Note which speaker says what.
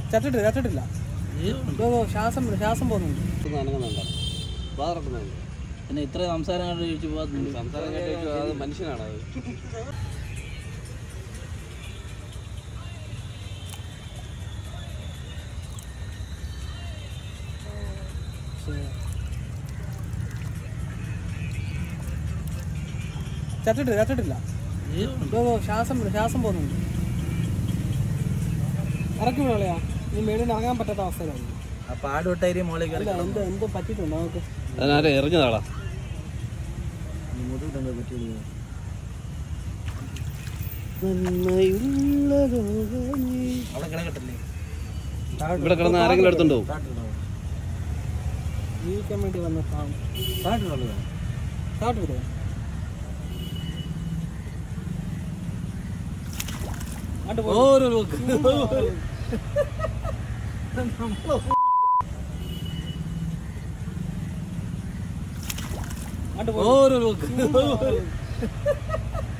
Speaker 1: ചത്തിട്ടില്ല ചത്തിട്ടില്ല ഇതോ, ശ്വാസം ശ്വാസം പോകുന്നുണ്ട്
Speaker 2: അനങ്ങുന്നുണ്ടോ വാതിറക്കുന്നുണ്ട്
Speaker 3: പിന്നെ ഇത്ര സംസാരം കണ്ട് ചോദിച്ചു പോകുന്നുണ്ട്
Speaker 2: സംസാരം കേട്ടോ അത് മനുഷ്യനാണ് അത്
Speaker 1: ചത്തിട്ടില്ല ചത്തിട്ടില്ല ഇതോ, ശ്വാസം ശ്വാസം പോകുന്നുണ്ട് ഇറക്കി വിളയാ നീ മേളിൽ നിന്ന് ഇറങ്ങാൻ പറ്റാത്ത അവസ്ഥയിലായിരിക്കും
Speaker 3: ആ പാടുവിട്ടായി മോളിൽ കയറി
Speaker 1: അല്ല എന്ത് എന്ത് പറ്റിയിട്ടുണ്ട് നമുക്ക്
Speaker 2: അതിനാരെ എറിഞ്ഞതാളാ
Speaker 3: മുതുകിട്ടെന്താ പറ്റിയത് അവിടെ കിടക്കട്ടില്ലേ
Speaker 2: ഇവിടെ കിടന്ന് ആരെങ്കിലും എടുത്തോണ്ട് പോകും
Speaker 1: ജീവിക്കാൻ വേണ്ടി വന്ന പാവം താട്ട് വിടുക അങ്ങോട്ട് പോ.
Speaker 3: ഓരോ
Speaker 1: അങ്ങോട്ട് പോ.
Speaker 3: ഓരോ